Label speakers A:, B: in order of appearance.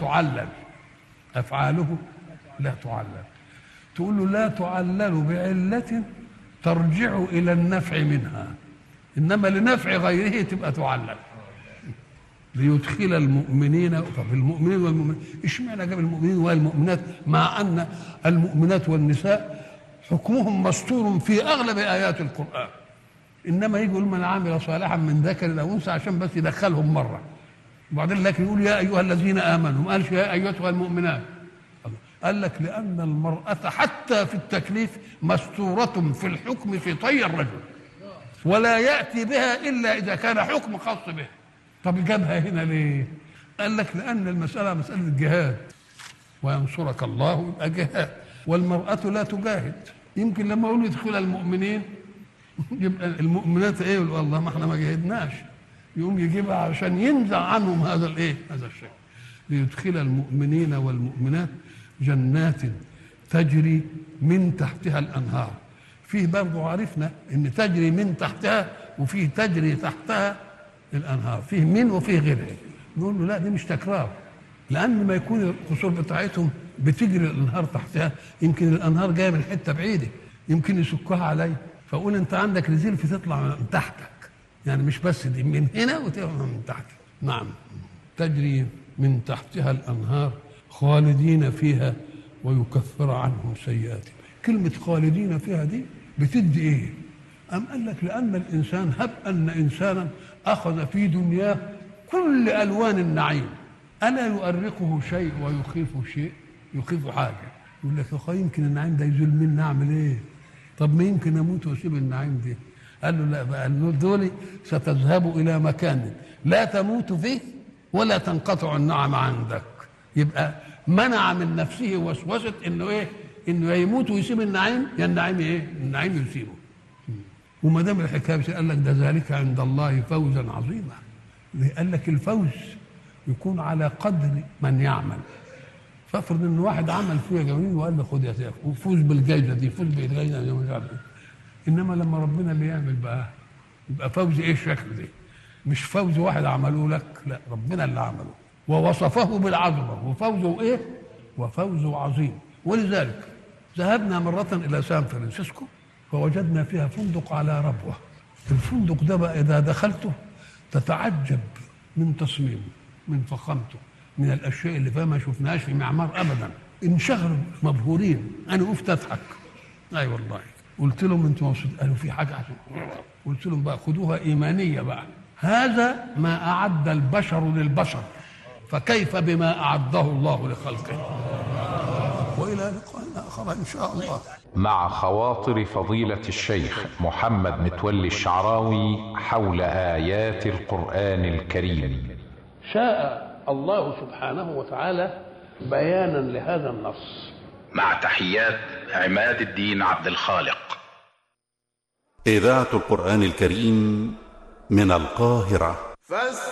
A: تعلل افعاله لا تعلل تقول له لا تعلل بعله ترجع الى النفع منها انما لنفع غيره تبقى تعلل ليدخل المؤمنين طب المؤمنين والمؤمنات اشمعنى جاب المؤمنين والمؤمنات مع ان المؤمنات والنساء حكمهم مستور في اغلب ايات القران انما يجي يقول من عمل صالحا من ذكر او انثى عشان بس يدخلهم مره وبعدين لكن يقول يا ايها الذين امنوا ما قالش يا ايتها المؤمنات قال لك لان المراه حتى في التكليف مستوره في الحكم في طي الرجل ولا ياتي بها الا اذا كان حكم خاص به طب جابها هنا ليه قال لك لان المساله مساله جهاد وينصرك الله يبقى جهاد والمراه لا تجاهد يمكن لما اقول يدخل المؤمنين يبقى المؤمنات ايه يقول والله ما احنا ما جاهدناش يقوم يجيبها عشان ينزع عنهم هذا الايه هذا الشيء ليدخل المؤمنين والمؤمنات جنات تجري من تحتها الانهار فيه برضه عرفنا ان تجري من تحتها وفيه تجري تحتها الانهار فيه من وفيه غيرها نقول له لا دي مش تكرار لان ما يكون القصور بتاعتهم بتجري الانهار تحتها يمكن الانهار جايه من حته بعيده يمكن يسكها علي فاقول انت عندك ريزيرف تطلع من تحتك يعني مش بس دي من هنا وتطلع من تحتك نعم تجري من تحتها الانهار خالدين فيها ويكفر عنهم سيئاتهم كلمة خالدين فيها دي بتدي ايه أم قال لك لأن الإنسان هب أن إنسانا أخذ في دنياه كل ألوان النعيم ألا يؤرقه شيء ويخيفه شيء يخيف حاجة يقول لك يا أخي يمكن النعيم ده يزول مني أعمل إيه طب ما يمكن أموت وأسيب النعيم دي قال له لا بقى دول ستذهب إلى مكان لا تموت فيه ولا تنقطع النعم عندك يبقى منع من نفسه وسوسة إنه إيه إنه يموت ويسيب النعيم يا النعيم إيه النعيم يسيبه وما دام الحكايه قال لك ده ذلك عند الله فوزا عظيما قال لك الفوز يكون على قدر من يعمل فافرض ان واحد عمل فيها جميل وقال له خد يا سيف وفوز بالجائزه دي فوز بالجائزه دي مش عارف انما لما ربنا اللي يعمل بقى يبقى فوز ايه الشكل ده مش فوز واحد عمله لك لا ربنا اللي عمله ووصفه بالعظمه وفوزه ايه وفوزه عظيم ولذلك ذهبنا مرة إلى سان فرانسيسكو فوجدنا فيها فندق على ربوة الفندق ده بقى إذا دخلته تتعجب من تصميمه من فخامته من الأشياء اللي فيها ما شفناهاش في معمار أبدا انشغلوا مبهورين أنا وقفت أضحك أي أيوة والله قلت لهم أنتم مبسوطين قالوا في حاجة عشان قلت لهم بقى خدوها إيمانية بقى هذا ما أعد البشر للبشر فكيف بما أعده الله لخلقه والى لقاء اخر ان شاء الله
B: مع خواطر فضيلة الشيخ محمد متولي الشعراوي حول آيات القرآن الكريم
A: شاء الله سبحانه وتعالى بيانا لهذا النص
C: مع تحيات عماد الدين عبد الخالق
D: إذاعة القرآن الكريم من القاهرة
E: فاستمعوا